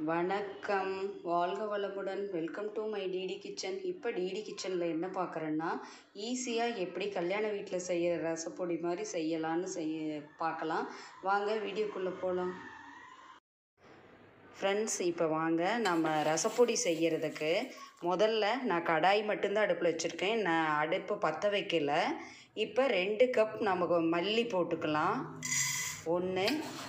வணக்கம் வாழ்க வளமுடன் welcome to my DD kitchen இப்போ டிடி கிச்சனில் என்ன பார்க்குறேன்னா ஈஸியாக எப்படி கல்யாண வீட்டில் செய்கிற ரசப்பொடி மாதிரி செய்யலான்னு செய்ய பார்க்கலாம் வாங்க வீடியோக்குள்ளே போகலாம் ஃப்ரெண்ட்ஸ் இப்போ வாங்க நம்ம ரசப்பொடி செய்கிறதுக்கு முதல்ல நான் கடாய் மட்டும்தான் அடுப்பில் வச்சுருக்கேன் நான் அடுப்பு பற்ற வைக்கல இப்போ ரெண்டு கப் நமக்கு மல்லி போட்டுக்கலாம் ஒன்று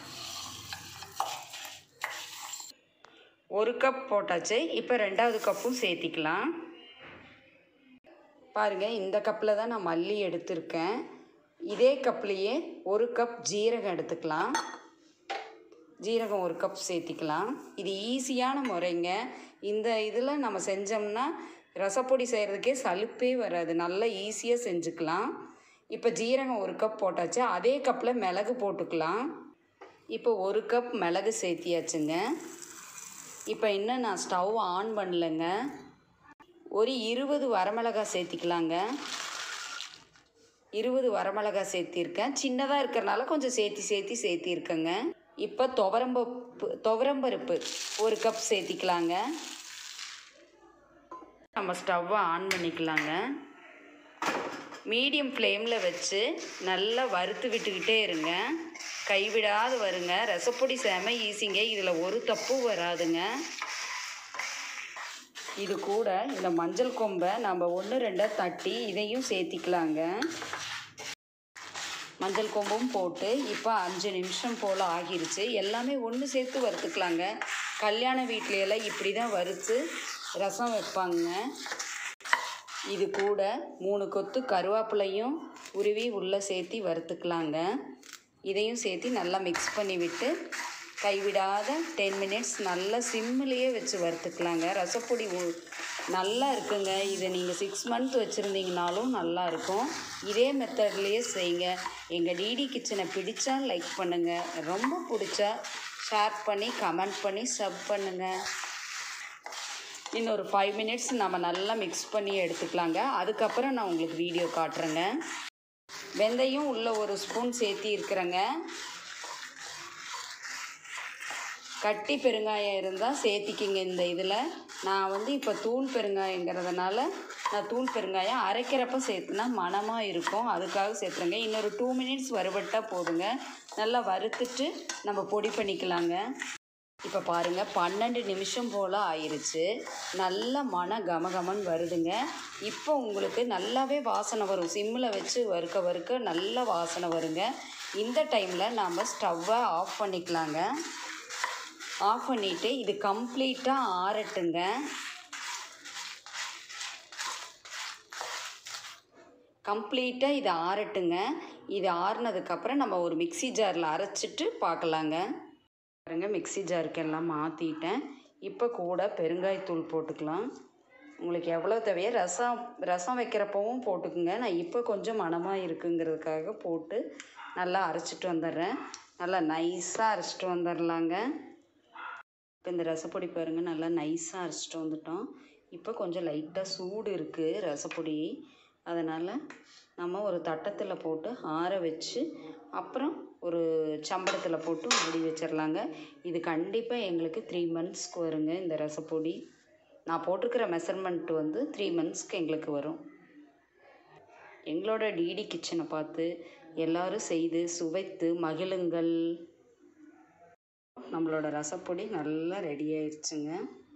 ஒரு கப் போட்டாச்சு இப்போ ரெண்டாவது கப்பும் சேர்த்திக்கலாம் பாருங்கள் இந்த கப்பில் தான் நான் மல்லி எடுத்திருக்கேன் இதே கப்லேயே ஒரு கப் ஜீரகம் எடுத்துக்கலாம் ஜீரகம் ஒரு கப் சேர்த்திக்கலாம் இது ஈஸியான முறைங்க இந்த இதில் நம்ம செஞ்சோம்னா ரசப்பொடி செய்கிறதுக்கே சலுப்பே வராது நல்லா ஈஸியாக செஞ்சுக்கலாம் இப்போ ஜீரகம் ஒரு கப் போட்டாச்சு அதே கப்பில் மிளகு போட்டுக்கலாம் இப்போ ஒரு கப் மிளகு சேர்த்தியாச்சுங்க இப்போ இன்னும் நான் ஸ்டவ் ஆன் பண்ணலைங்க ஒரு இருபது வரமிளகாய் சேர்த்திக்கலாங்க இருபது வரமிளகாய் சேர்த்திருக்கேன் சின்னதாக இருக்கிறனால கொஞ்சம் சேர்த்தி சேர்த்தி சேர்த்திருக்கேங்க இப்போ துவரம்பருப்பு துவரம்பருப்பு ஒரு கப் சேர்த்திக்கலாங்க நம்ம ஸ்டவ்வை ஆன் பண்ணிக்கலாங்க மீடியம் ஃப்ளேமில் வச்சு நல்லா வறுத்து விட்டுக்கிட்டே இருங்க கைவிடாது வருங்க ரசப்பொடி செம ஈஸிங்க இதில் ஒரு தப்பும் வராதுங்க இது கூட இந்த மஞ்சள் கொம்பை நம்ம ஒன்று ரெண்டாக தட்டி இதையும் சேர்த்திக்கலாங்க மஞ்சள் கொம்பும் போட்டு இப்போ அஞ்சு நிமிஷம் போல் ஆகிருச்சு எல்லாமே ஒன்று சேர்த்து வறுத்துக்கலாங்க கல்யாண வீட்லையெல்லாம் இப்படி தான் வறுத்து ரசம் வைப்பாங்க இது கூட மூணு கொத்து கருவேப்பிலையும் உருவி உள்ளே சேர்த்தி வறுத்துக்கலாங்க இதையும் சேர்த்து நல்லா மிக்ஸ் பண்ணி விட்டு கைவிடாத டென் மினிட்ஸ் நல்லா சிம்மிலேயே வச்சு வறுத்துக்கலாங்க ரசப்பொடி நல்லா இருக்குங்க இதை நீங்கள் சிக்ஸ் மந்த் வச்சுருந்தீங்கனாலும் நல்லா இருக்கும் இதே மெத்தட்லேயே செய்யுங்க எங்கள் டிடி கிச்சனை பிடிச்சா லைக் பண்ணுங்கள் ரொம்ப பிடிச்சா ஷேர் பண்ணி கமெண்ட் பண்ணி சப் பண்ணுங்கள் இன்னொரு ஃபைவ் மினிட்ஸ் நம்ம நல்லா மிக்ஸ் பண்ணி எடுத்துக்கலாங்க அதுக்கப்புறம் நான் உங்களுக்கு வீடியோ காட்டுறேங்க வெந்தயம் உள்ள ஒரு ஸ்பூன் சேர்த்தி இருக்கிறேங்க கட்டி பெருங்காயம் இருந்தால் சேர்த்திக்கிங்க இந்த இதில் நான் வந்து இப்போ தூள் பெருங்காயங்கிறதுனால நான் தூள் பெருங்காயம் அரைக்கிறப்ப சேர்த்துனா மணமாக இருக்கும் அதுக்காக சேர்த்துறேங்க இன்னொரு டூ மினிட்ஸ் வறுபட்டால் போதுங்க நல்லா வறுத்துட்டு நம்ம பொடி பண்ணிக்கலாங்க இப்போ பாருங்கள் பன்னெண்டு நிமிஷம் போல் ஆயிடுச்சு நல்ல மன கமகமன் வருதுங்க இப்போ உங்களுக்கு நல்லாவே வாசனை வரும் சிம்மில் வச்சு வறுக்க வறுக்க நல்ல வாசனை வருங்க இந்த டைமில் நாம் ஸ்டவ்வை ஆஃப் பண்ணிக்கலாங்க ஆஃப் பண்ணிவிட்டு இது கம்ப்ளீட்டாக ஆறட்டுங்க கம்ப்ளீட்டாக இது ஆறட்டுங்க இது ஆறுனதுக்கப்புறம் நம்ம ஒரு மிக்சி ஜாரில் அரைச்சிட்டு பார்க்கலாங்க பாருங்க மிக்சி ஜாருக்கு எல்லாம் மாற்றிட்டேன் இப்போ கூட பெருங்காயத்தூள் போட்டுக்கலாம் உங்களுக்கு எவ்வளோ தேவையோ ரசம் ரசம் வைக்கிறப்பவும் போட்டுக்குங்க நான் இப்போ கொஞ்சம் மனமாக இருக்குங்கிறதுக்காக போட்டு நல்லா அரைச்சிட்டு வந்துடுறேன் நல்லா நைஸாக அரைச்சிட்டு வந்துடலாங்க இப்போ இந்த ரசப்பொடி பாருங்கள் நல்லா நைஸாக அரைச்சிட்டு வந்துட்டோம் இப்போ கொஞ்சம் லைட்டாக சூடு இருக்குது ரசப்பொடி அதனால் நம்ம ஒரு தட்டத்தில் போட்டு ஆற வச்சு அப்புறம் ஒரு சம்பளத்தில் போட்டு மூடி வச்சிடலாங்க இது கண்டிப்பாக எங்களுக்கு த்ரீ மந்த்ஸ்க்கு வருங்க இந்த ரசப்பொடி நான் போட்டிருக்கிற மெஷர்மெண்ட் வந்து த்ரீ மந்த்ஸ்க்கு எங்களுக்கு வரும் எங்களோட டிடி கிச்சனை பார்த்து எல்லோரும் செய்து சுவைத்து மகிழுங்கள் நம்மளோட ரசப்பொடி நல்லா ரெடி ஆயிடுச்சுங்க